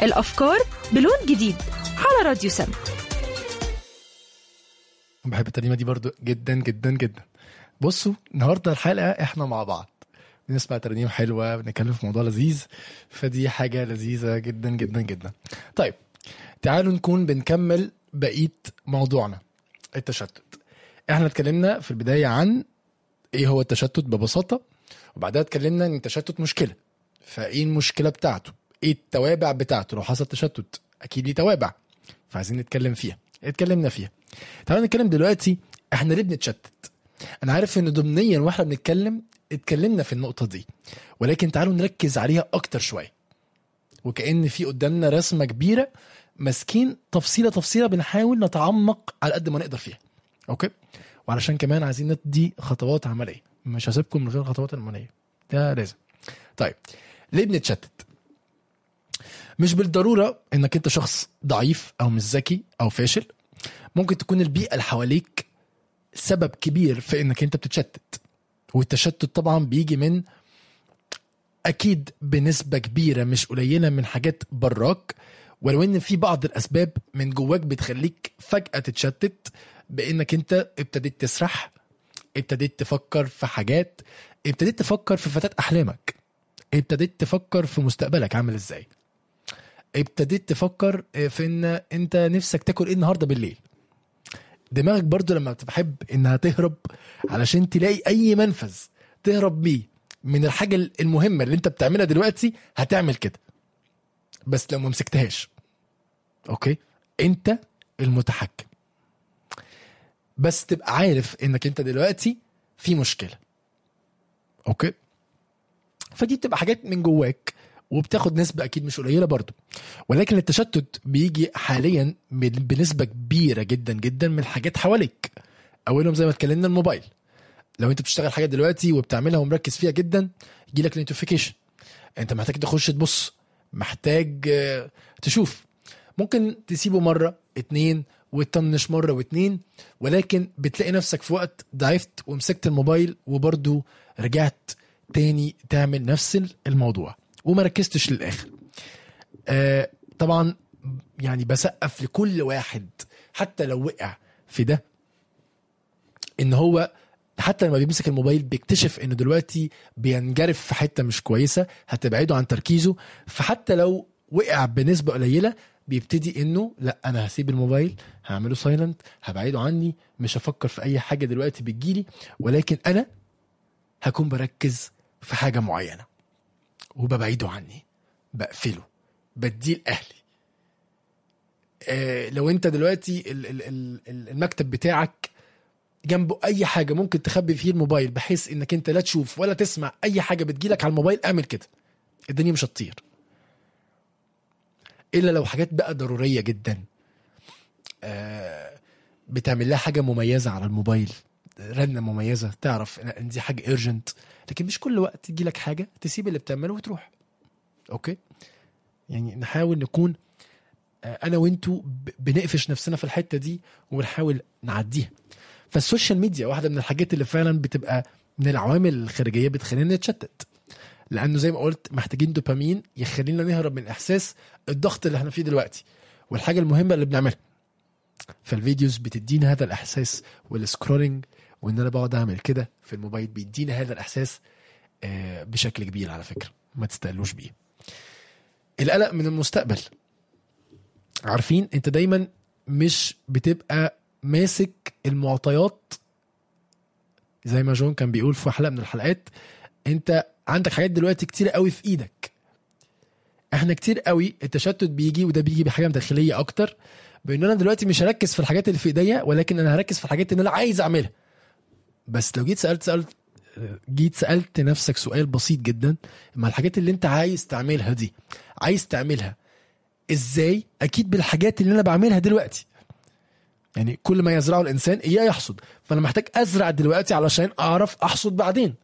الأفكار بلون جديد على راديو سم بحب الترنيمه دي برضو جدا جدا جدا بصوا النهارده الحلقه احنا مع بعض بنسمع ترنيم حلوه بنتكلم في موضوع لذيذ فدي حاجه لذيذه جدا جدا جدا طيب تعالوا نكون بنكمل بقيه موضوعنا التشتت احنا اتكلمنا في البدايه عن ايه هو التشتت ببساطه وبعدها اتكلمنا ان التشتت مشكله فايه المشكله بتاعته ايه التوابع بتاعته لو حصل تشتت اكيد ليه توابع فعايزين نتكلم فيها اتكلمنا فيها تعالوا نتكلم دلوقتي احنا ليه بنتشتت انا عارف ان ضمنيا واحنا بنتكلم اتكلمنا في النقطه دي ولكن تعالوا نركز عليها اكتر شويه وكأن في قدامنا رسمه كبيره ماسكين تفصيله تفصيله بنحاول نتعمق على قد ما نقدر فيها اوكي وعلشان كمان عايزين ندي خطوات عمليه مش هسيبكم من غير خطوات عمليه ده لازم طيب ليه بنتشتت مش بالضروره انك انت شخص ضعيف او مش ذكي او فاشل ممكن تكون البيئه اللي حواليك سبب كبير في انك انت بتتشتت والتشتت طبعا بيجي من اكيد بنسبه كبيره مش قليله من حاجات براك ولو ان في بعض الاسباب من جواك بتخليك فجاه تتشتت بانك انت ابتديت تسرح ابتديت تفكر في حاجات ابتديت تفكر في فتاة احلامك ابتديت تفكر في مستقبلك عامل ازاي ابتديت تفكر في ان انت نفسك تاكل ايه النهارده بالليل دماغك برضو لما بتحب انها تهرب علشان تلاقي اي منفذ تهرب بيه من الحاجه المهمه اللي انت بتعملها دلوقتي هتعمل كده بس لو ما مسكتهاش اوكي انت المتحكم بس تبقى عارف انك انت دلوقتي في مشكله اوكي فدي بتبقى حاجات من جواك وبتاخد نسبة أكيد مش قليلة برضو ولكن التشتت بيجي حاليا بنسبة كبيرة جدا جدا من الحاجات حواليك أولهم زي ما اتكلمنا الموبايل لو أنت بتشتغل حاجة دلوقتي وبتعملها ومركز فيها جدا يجي لك نوتيفيكيشن أنت محتاج تخش تبص محتاج تشوف ممكن تسيبه مرة اتنين وتطنش مرة واتنين ولكن بتلاقي نفسك في وقت ضعفت ومسكت الموبايل وبرضو رجعت تاني تعمل نفس الموضوع وما ركزتش للاخر آه طبعا يعني بسقف لكل واحد حتى لو وقع في ده ان هو حتى لما بيمسك الموبايل بيكتشف انه دلوقتي بينجرف في حته مش كويسه هتبعده عن تركيزه فحتى لو وقع بنسبه قليله بيبتدي انه لا انا هسيب الموبايل هعمله سايلنت هبعده عني مش هفكر في اي حاجه دلوقتي بتجيلي ولكن انا هكون بركز في حاجه معينه وببعده عني بقفله بديه لاهلي آه لو انت دلوقتي ال- ال- ال- المكتب بتاعك جنبه اي حاجه ممكن تخبي فيه الموبايل بحيث انك انت لا تشوف ولا تسمع اي حاجه بتجيلك على الموبايل اعمل كده الدنيا مش هتطير الا لو حاجات بقى ضروريه جدا آه بتعمل لها حاجه مميزه على الموبايل رنه مميزه تعرف ان دي حاجه ايرجنت لكن مش كل وقت يجي لك حاجه تسيب اللي بتعمله وتروح اوكي يعني نحاول نكون آه، انا وانتوا ب- بنقفش نفسنا في الحته دي وبنحاول نعديها فالسوشيال ميديا واحده من الحاجات اللي فعلا بتبقى من العوامل الخارجيه بتخلينا نتشتت لانه زي ما قلت محتاجين دوبامين يخلينا نهرب من احساس الضغط اللي احنا فيه دلوقتي والحاجه المهمه اللي بنعملها فالفيديوز بتدينا هذا الاحساس والسكرولينج وان انا بقعد اعمل كده في الموبايل بيدينا هذا الاحساس آه، بشكل كبير على فكره ما تستقلوش بيه القلق من المستقبل عارفين انت دايما مش بتبقى ماسك المعطيات زي ما جون كان بيقول في حلقه من الحلقات انت عندك حاجات دلوقتي كتير قوي في ايدك احنا كتير قوي التشتت بيجي وده بيجي بحاجه داخليه اكتر بان انا دلوقتي مش هركز في الحاجات اللي في ايديا ولكن انا هركز في الحاجات اللي انا عايز اعملها بس لو جيت سالت سالت جيت سالت نفسك سؤال بسيط جدا ما الحاجات اللي انت عايز تعملها دي عايز تعملها ازاي اكيد بالحاجات اللي انا بعملها دلوقتي يعني كل ما يزرعه الانسان اياه يحصد فانا محتاج ازرع دلوقتي علشان اعرف احصد بعدين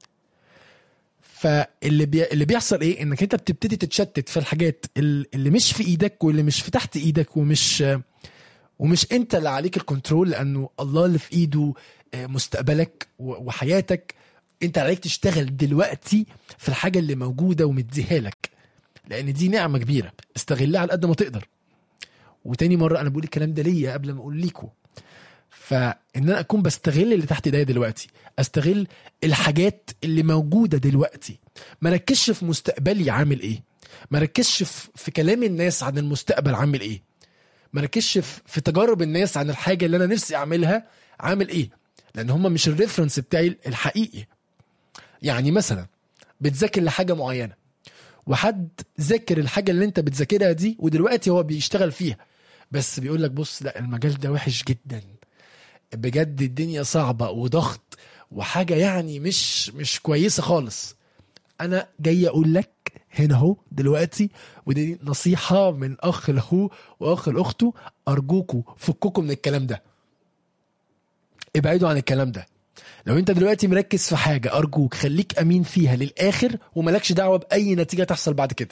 فاللي بي... اللي بيحصل ايه انك انت بتبتدي تتشتت في الحاجات ال- اللي مش في ايدك واللي مش في تحت ايدك ومش ومش انت اللي عليك الكنترول لانه الله اللي في ايده آه، مستقبلك و- وحياتك انت عليك تشتغل دلوقتي في الحاجه اللي موجوده ومديها لك لان دي نعمه كبيره استغلها على قد ما تقدر وتاني مره انا بقول الكلام ده ليا قبل ما اقول ليكوا فان انا اكون بستغل اللي تحت ايديا دلوقتي استغل الحاجات اللي موجوده دلوقتي ما ركزش في مستقبلي عامل ايه ما ركزش في في كلام الناس عن المستقبل عامل ايه ما ركزش في في تجارب الناس عن الحاجه اللي انا نفسي اعملها عامل ايه لان هم مش الريفرنس بتاعي الحقيقي يعني مثلا بتذاكر لحاجه معينه وحد ذاكر الحاجه اللي انت بتذاكرها دي ودلوقتي هو بيشتغل فيها بس بيقول لك بص لا المجال ده وحش جدا بجد الدنيا صعبه وضغط وحاجه يعني مش مش كويسه خالص انا جاي اقول لك هنا اهو دلوقتي ودي نصيحه من اخ لاخوه واخ لاخته ارجوكوا فككوا من الكلام ده ابعدوا عن الكلام ده لو انت دلوقتي مركز في حاجه ارجوك خليك امين فيها للاخر وملكش دعوه باي نتيجه تحصل بعد كده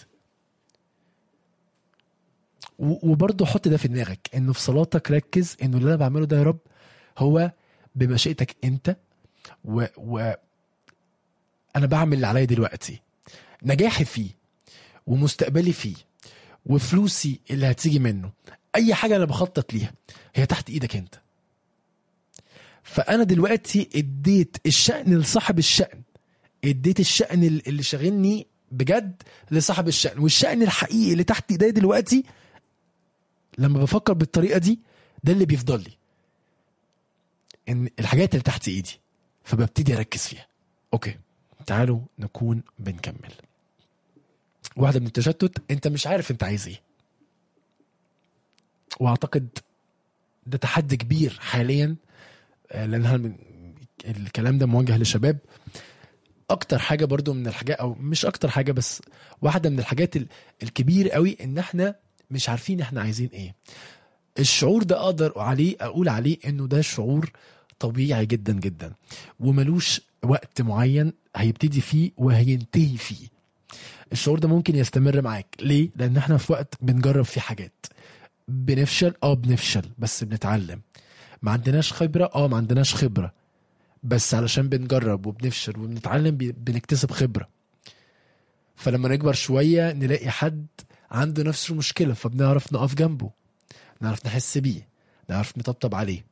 و- وبرضه حط ده في دماغك انه في صلاتك ركز انه اللي انا بعمله ده يا رب هو بمشيئتك انت و, و انا بعمل اللي عليا دلوقتي نجاحي فيه ومستقبلي فيه وفلوسي اللي هتيجي منه اي حاجه انا بخطط ليها هي تحت ايدك انت فانا دلوقتي اديت الشأن لصاحب الشأن اديت الشأن ال- اللي شاغلني بجد لصاحب الشأن والشأن الحقيقي اللي تحت ايديا دلوقتي لما بفكر بالطريقه دي ده اللي بيفضل لي ان الحاجات اللي تحت ايدي فببتدي اركز فيها اوكي تعالوا نكون بنكمل واحده من التشتت انت مش عارف انت عايز ايه واعتقد ده تحدي كبير حاليا آه، لانها من الكلام ده موجه للشباب اكتر حاجه برضو من الحاجات او مش اكتر حاجه بس واحده من الحاجات ال- الكبير قوي ان احنا مش عارفين احنا عايزين ايه الشعور ده اقدر عليه اقول عليه انه ده شعور طبيعي جدا جدا وملوش وقت معين هيبتدي فيه وهينتهي فيه الشعور ده ممكن يستمر معاك ليه لان احنا في وقت بنجرب فيه حاجات بنفشل اه بنفشل بس بنتعلم ما عندناش خبره اه ما عندناش خبره بس علشان بنجرب وبنفشل وبنتعلم بي- بنكتسب خبره فلما نكبر شويه نلاقي حد عنده نفس المشكله فبنعرف نقف جنبه نعرف نحس بيه نعرف نطبطب عليه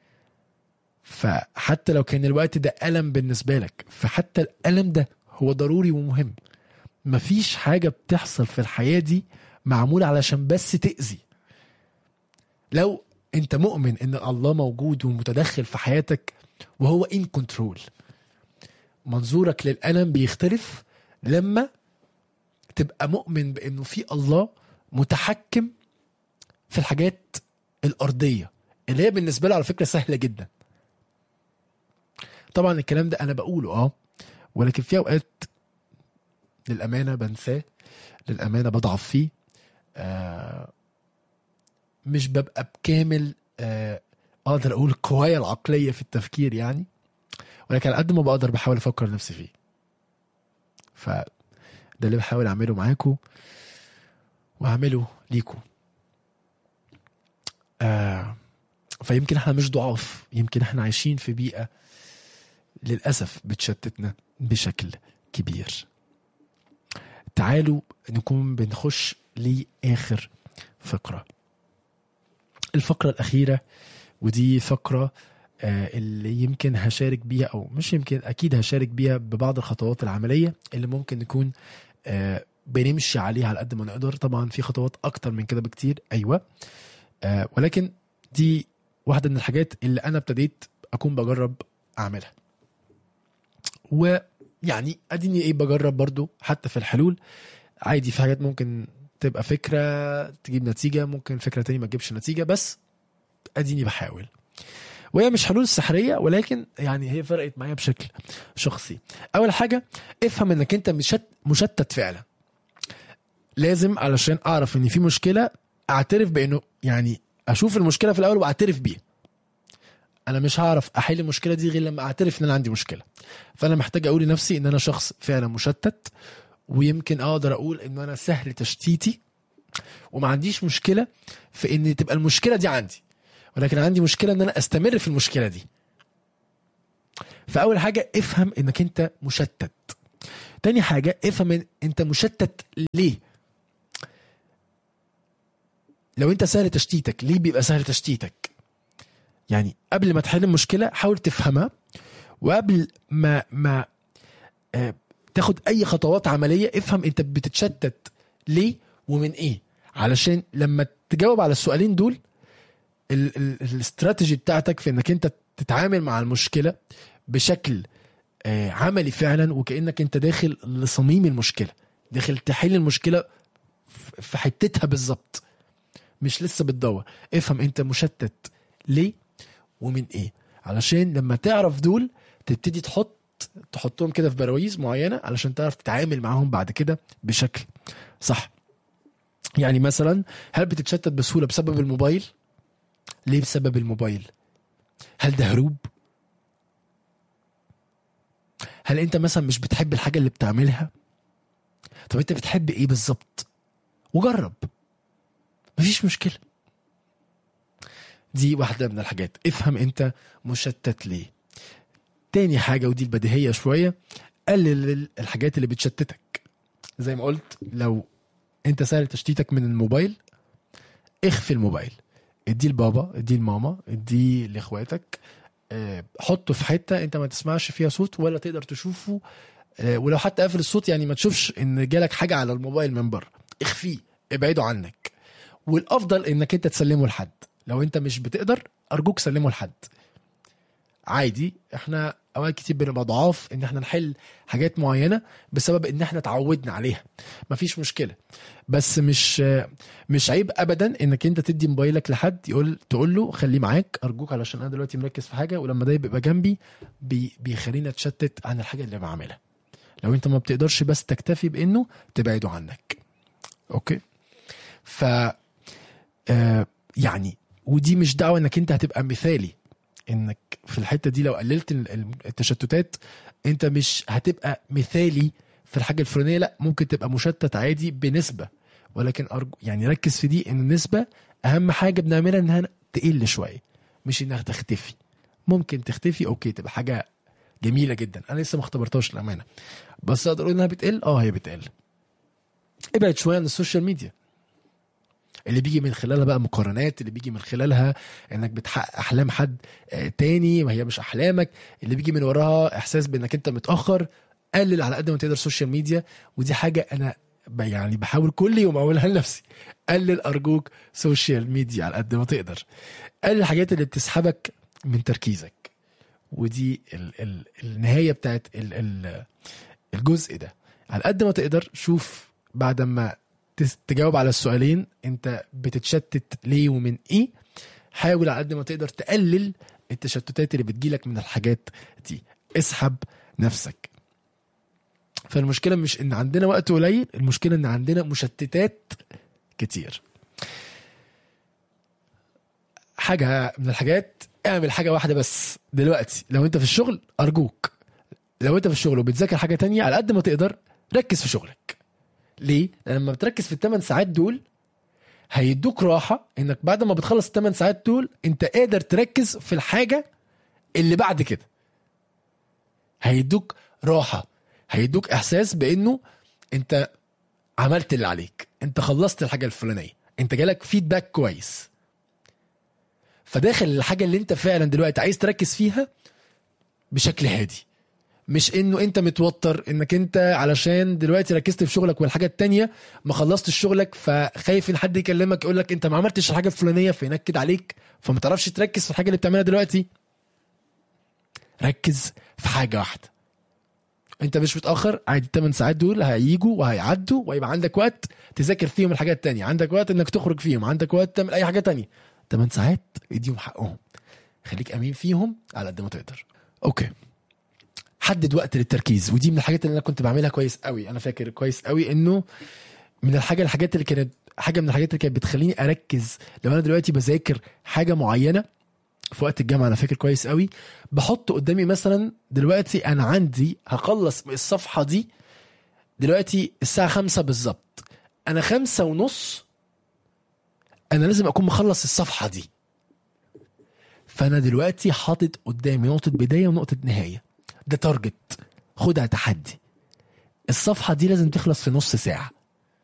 فحتى لو كان الوقت ده ألم بالنسبة لك فحتى الألم ده هو ضروري ومهم مفيش حاجة بتحصل في الحياة دي معمولة علشان بس تأذي لو انت مؤمن ان الله موجود ومتدخل في حياتك وهو ان كنترول منظورك للألم بيختلف لما تبقى مؤمن بانه في الله متحكم في الحاجات الأرضية اللي هي بالنسبة له على فكرة سهلة جدا طبعا الكلام ده أنا بقوله اه ولكن في أوقات للأمانة بنساه للأمانة بضعف فيه آه مش ببقى بكامل آه أقدر أقول قوايا العقلية في التفكير يعني ولكن على قد ما بقدر بحاول أفكر نفسي فيه فده اللي بحاول أعمله معاكم وأعمله ليكم آه فيمكن احنا مش ضعاف يمكن احنا عايشين في بيئة للأسف بتشتتنا بشكل كبير تعالوا نكون بنخش لآخر فقرة الفقرة الأخيرة ودي فقرة آه، اللي يمكن هشارك بيها أو مش يمكن أكيد هشارك بيها ببعض الخطوات العملية اللي ممكن نكون آه، بنمشي عليها على قد ما نقدر طبعا في خطوات أكتر من كده بكتير أيوة آه، ولكن دي واحدة من الحاجات اللي أنا ابتديت أكون بجرب أعملها ويعني أديني إيه بجرب برضو حتى في الحلول عادي في حاجات ممكن تبقى فكرة تجيب نتيجة ممكن فكرة تانية ما تجيبش نتيجة بس أديني بحاول وهي مش حلول سحرية ولكن يعني هي فرقت معايا بشكل شخصي أول حاجة افهم إنك أنت مشت مشتت فعلا لازم علشان أعرف إن في مشكلة أعترف بإنه يعني اشوف المشكله في الاول واعترف بيها انا مش هعرف احل المشكله دي غير لما اعترف ان انا عندي مشكله فانا محتاج اقول لنفسي ان انا شخص فعلا مشتت ويمكن اقدر اقول ان انا سهل تشتيتي وما عنديش مشكله في ان تبقى المشكله دي عندي ولكن عندي مشكله ان انا استمر في المشكله دي فاول حاجه افهم انك انت مشتت تاني حاجه افهم إن انت مشتت ليه لو انت سهل تشتيتك ليه بيبقى سهل تشتيتك يعني قبل ما تحل المشكله حاول تفهمها وقبل ما ما آه، تاخد اي خطوات عمليه افهم انت بتتشتت ليه ومن ايه علشان لما تجاوب على السؤالين دول ال- ال- الاستراتيجي بتاعتك في انك انت تتعامل مع المشكله بشكل آه، عملي فعلا وكانك انت داخل لصميم المشكله داخل تحل المشكله ف- في حتتها بالظبط مش لسه بتدور افهم انت مشتت ليه ومن ايه علشان لما تعرف دول تبتدي تحط تحطهم كده في براويز معينه علشان تعرف تتعامل معاهم بعد كده بشكل صح يعني مثلا هل بتتشتت بسهوله بسبب الموبايل ليه بسبب الموبايل هل ده هروب هل انت مثلا مش بتحب الحاجه اللي بتعملها طب انت بتحب ايه بالظبط وجرب مفيش مشكله دي واحده من الحاجات افهم انت مشتت ليه تاني حاجه ودي البديهيه شويه قلل الحاجات اللي بتشتتك زي ما قلت لو انت سهل تشتيتك من الموبايل اخفي الموبايل اديه لبابا اديه لماما اديه لاخواتك آه، حطه في حته انت ما تسمعش فيها صوت ولا تقدر تشوفه آه، ولو حتى قافل الصوت يعني ما تشوفش ان جالك حاجه على الموبايل من بره اخفيه ابعده عنك والافضل انك انت تسلمه لحد لو انت مش بتقدر ارجوك سلمه لحد عادي احنا اوقات كتير بنبقى ضعاف ان احنا نحل حاجات معينه بسبب ان احنا اتعودنا عليها مفيش مشكله بس مش مش عيب ابدا انك انت تدي موبايلك لحد يقول تقول له خليه معاك ارجوك علشان انا دلوقتي مركز في حاجه ولما ده بيبقى جنبي بي بيخليني اتشتت عن الحاجه اللي بعملها لو انت ما بتقدرش بس تكتفي بانه تبعده عنك اوكي ف آه يعني ودي مش دعوه انك انت هتبقى مثالي انك في الحته دي لو قللت ال- ال- التشتتات انت مش هتبقى مثالي في الحاجه الفلانيه لا ممكن تبقى مشتت عادي بنسبه ولكن أرجو يعني ركز في دي ان النسبه اهم حاجه بنعملها انها تقل شويه مش انها تختفي ممكن تختفي اوكي تبقى حاجه جميله جدا انا لسه ما اختبرتهاش الامانه بس اقدر اقول انها بتقل اه هي بتقل ابعد شويه عن السوشيال ميديا اللي بيجي من خلالها بقى مقارنات اللي بيجي من خلالها انك بتحقق احلام حد آه، تاني وهي مش احلامك اللي بيجي من وراها احساس بانك انت متاخر قلل على قد ما تقدر السوشيال ميديا ودي حاجه انا ب- يعني بحاول كل يوم اقولها لنفسي قلل ارجوك سوشيال ميديا على قد ما تقدر قلل الحاجات اللي بتسحبك من تركيزك ودي ال ال النهايه بتاعت ال ال الجزء ده على قد ما تقدر شوف بعد ما تس- تجاوب على السؤالين انت بتتشتت ليه ومن ايه حاول على قد ما تقدر تقلل التشتتات اللي بتجيلك من الحاجات دي اسحب نفسك فالمشكلة مش ان عندنا وقت قليل المشكلة ان عندنا مشتتات كتير حاجة من الحاجات اعمل حاجة واحدة بس دلوقتي لو انت في الشغل ارجوك لو انت في الشغل وبتذاكر حاجة تانية على قد ما تقدر ركز في شغلك ليه؟ لان لما بتركز في الثمان ساعات دول هيدوك راحه انك بعد ما بتخلص الثمان ساعات دول انت قادر تركز في الحاجه اللي بعد كده هيدوك راحه هيدوك احساس بانه انت عملت اللي عليك انت خلصت الحاجه الفلانيه انت جالك فيدباك كويس فداخل الحاجه اللي انت فعلا دلوقتي عايز تركز فيها بشكل هادي مش انه انت متوتر انك انت علشان دلوقتي ركزت في شغلك والحاجه التانية ما خلصتش شغلك فخايف ان حد يكلمك يقول لك انت ما عملتش الحاجه الفلانيه فينكد عليك فما تعرفش تركز في الحاجه اللي بتعملها دلوقتي ركز في حاجه واحده انت مش متاخر عادي الثمان ساعات دول هيجوا وهيعدوا ويبقى عندك وقت تذاكر فيهم الحاجات التانية عندك وقت انك تخرج فيهم عندك وقت تعمل اي حاجه تانية 8 ساعات اديهم حقهم خليك امين فيهم على قد ما تقدر اوكي حدد وقت للتركيز ودي من الحاجات اللي انا كنت بعملها كويس قوي انا فاكر كويس قوي انه من الحاجه الحاجات اللي كانت حاجه من الحاجات اللي كانت بتخليني اركز لو انا دلوقتي بذاكر حاجه معينه في وقت الجامعه انا فاكر كويس قوي بحط قدامي مثلا دلوقتي انا عندي هخلص الصفحه دي دلوقتي الساعه خمسة بالظبط انا خمسة ونص انا لازم اكون مخلص الصفحه دي فانا دلوقتي حاطط قدامي نقطه بدايه ونقطه نهايه ده تارجت خدها تحدي الصفحه دي لازم تخلص في نص ساعه